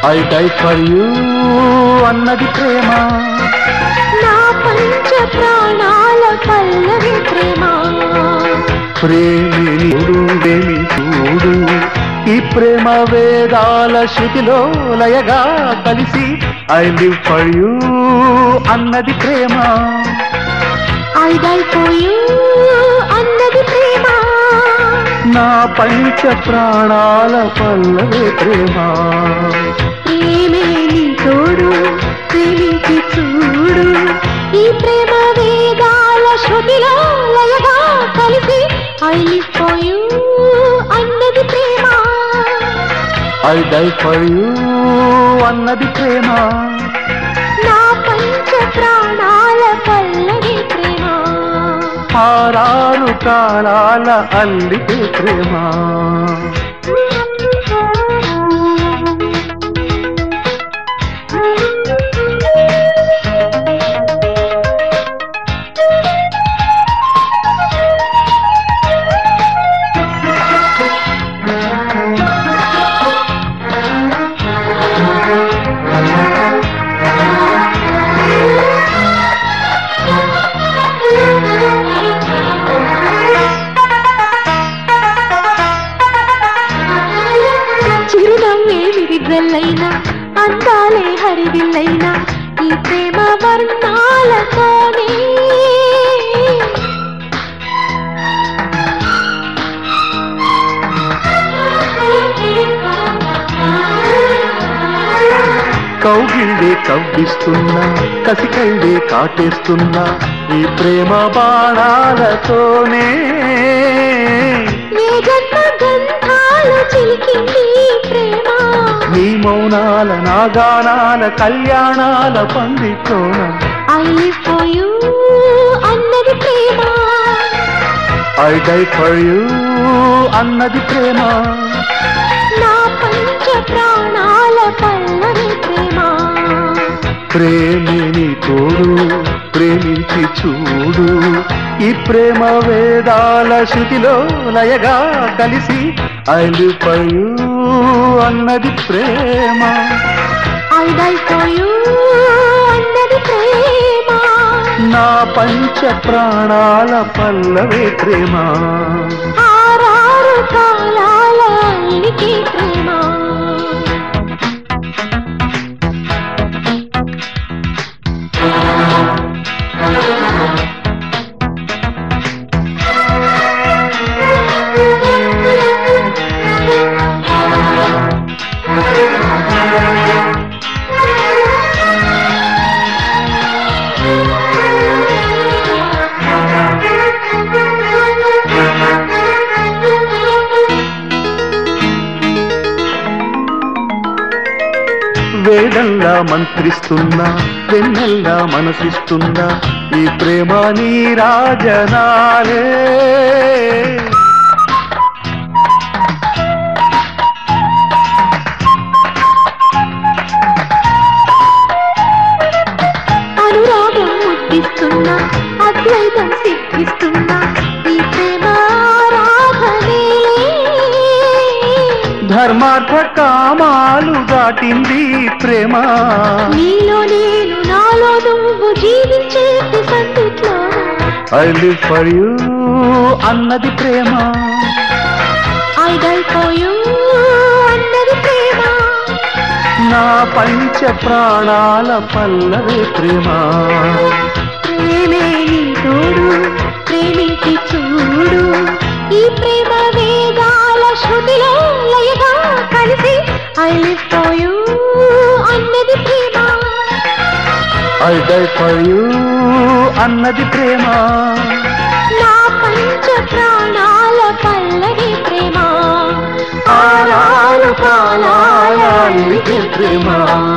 I die for you అన్నది ప్రేమ నా పంచ ప్రాణాల పల్లవి ప్రేమ ప్రేమిని చూడు చూడు ఈ ప్రేమ వేదాల శృతిలో లయగా కలిసి ఐ లివ్ ఫర్ యూ అన్నది ప్రేమ ఐ డై ఫర్ యూ అన్నది ప్రేమ నా పంచ ప్రాణాల పల్లవి ప్రేమ ప్రేమే నీ తోడు ప్రేమించి చూడు ఈ ప్రేమ వేదాల శృతిలో లయగా కలిసి ఐ లివ్ ఫర్ యూ అన్నది ప్రేమ ఐ డై ఫర్ యూ అన్నది ప్రేమ నా పంచ ప్రాణాల పల్లవి ప్రేమ ఆరారు కాలాల అల్లికే ప్రేమ చిరునవ్వే విరిగల్లైనా అందాలే హరివిల్లైనా ఈ ప్రేమ వర్ణాలతోనే కౌగిళ్ళే కవ్విస్తున్నా కసికళ్ళే కాటేస్తున్నా ఈ ప్రేమ బాణాలతోనే ఏ జన్మ గంధాలు చిలికింది ఈ ప్రేమ నీ మౌనాల నాగానాల కళ్యాణాల పందిట్లోన ఐ లివ్ ఫర్ యూ అన్నది ప్రేమ ఐ డై ఫర్ యూ అన్నది ప్రేమ నా పంచ ప్రాణాల పల్లవి ప్రేమ ప్రేమిని తోడు ప్రేమించి చూడు ఈ ప్రేమ వేదాల శృతిలో లయగా కలిసి ఐ లివ్ ఫర్ యూ అన్నది ప్రేమ ఐ డై ఫర్ యూ అన్నది ప్రేమ నా పంచ ప్రాణాల పల్లవే ప్రేమ ఆరారు కాలాల అల్లికి ప్రేమ వేడంలా మంత్రిస్తున్నా వెన్నెల్లా మనసిస్తున్నా ఈ ప్రేమ నీ రాజనాలే అనురాగం ముద్దిస్తున్నా అద్వైతం సిద్ధిస్తున్నా ఈ ప్రేమ ఆరాధనే ధర్మార్థ కామాలు దాటింది ఈ ప్రేమ నీలో నేను నాలో నువ్వు జీవించే సందిట్లో ఐ లివ్ ఫర్ యూ అన్నది ప్రేమ ఐ డై ఫర్ యూ అన్నది ప్రేమ నా పంచ ప్రాణాల పల్లవే ప్రేమ ప్రేమే నీ తోడు ప్రేమించి చూడు ఈ ప్రేమ వేదాల శృతిలో లయగా కలిసి ఐ లివ్ ఫర్ యూ అన్నది ప్రేమ ఐ డై ఫర్ యూ అన్నది ప్రేమ నా పంచ ప్రాణాల పల్లవి ప్రేమ ఆరారు కాలాల అల్లికే ప్రేమ